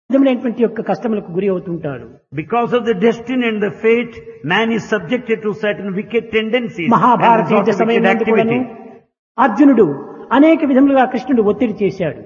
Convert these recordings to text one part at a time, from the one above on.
విధములైనటువంటి యొక్క కష్టములకు గురి అవుతుంటాడు Because of the destiny and the fate, man is subjected to certain wicked tendencies Mahabharata and యుద్ధ resort to సమయం wicked నందు కూడాను activity. అర్జునుడు అనేక విధములుగా కృష్ణుడు ఒత్తిడి చేశాడు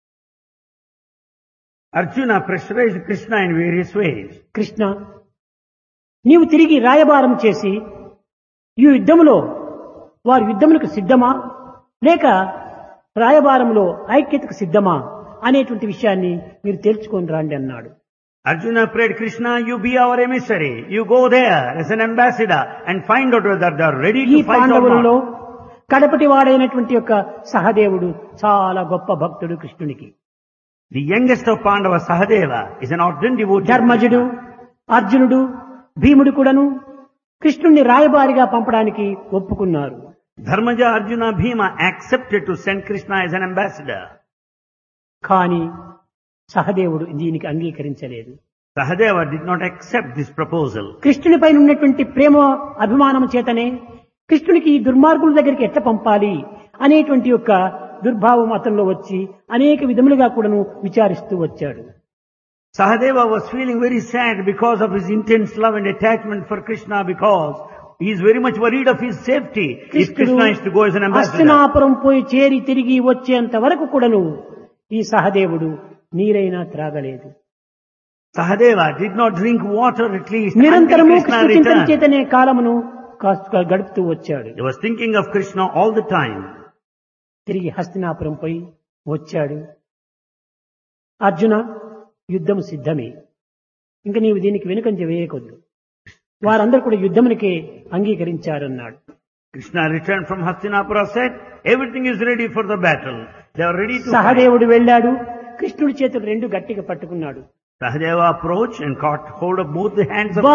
Arjuna pressurized Krishna in various ways. Krishna నీవు తిరిగి రాయబారం చేసి ఈ యుద్ధములో వారి యుద్ధములకు సిద్ధమా లేక రాయబారంలో ఐక్యతకు సిద్ధమా అనేటువంటి విషయాన్ని మీరు తేల్చుకొని రాండి అన్నాడు Arjuna prayed, Krishna, you be our emissary. You go there as an ambassador and find out whether they are ready ఈ to fight or పాండవులలో not. కడపటి వాడైనటువంటి యొక్క సహదేవుడు చాలా గొప్ప భక్తుడు కృష్ణునికి The youngest of Pandava, Sahadeva, is an ardent devotee. of ధర్మజుడు Krishna. అర్జునుడు భీముడు కూడాను కృష్ణుణ్ణి రాయబారిగా పంపడానికి ఒప్పుకున్నారు Dharmaja, Arjuna, Bhima accepted to send Krishna as an ambassador. కానీ సహదేవుడు దీనికి అంగీకరించలేదు Sahadeva did not accept this proposal. కృష్ణునిపైన ఉన్నటువంటి ప్రేమ అభిమానం చేతనే కృష్ణునికి ఈ దుర్మార్గుల దగ్గరికి ఎట్లా పంపాలి అనేటువంటి యొక్క దుర్భావం అతనిలో వచ్చి అనేక విధములుగా కూడాను విచారిస్తూ వచ్చాడు Sahadeva was feeling very sad because of his intense love and attachment for Krishna because he is very much worried of his safety if కృష్ణుడు Krishna is to go as an ambassador. Hastinapuram పోయి చేరి తిరిగి వచ్చేంత వరకు కూడాను ఈ సహదేవుడు నీరైనా త్రాగలేదు Sahadeva did not drink water at least until నిరంతరము Krishna కృష్ణ చింతన returned. చేతనే కాలమును కాస్త గడుపుతూ వచ్చాడు He was thinking of Krishna all the time. తిరిగి హస్తినాపురం పోయి వచ్చాడు అర్జున యుద్ధం సిద్ధమే ఇంక నీవు దీనికి వెనుకంజ వేయకొద్దు వారందరూ కూడా యుద్ధమునికే అంగీకరించారన్నాడు Krishna returned from Hastinapura said, everything is ready for the battle. They are ready to fight. సహదేవుడు వెళ్ళాడు కృష్ణుడి చేతులు రెండు గట్టిగా పట్టుకున్నాడు Sahadeva approached and caught hold of both the hands of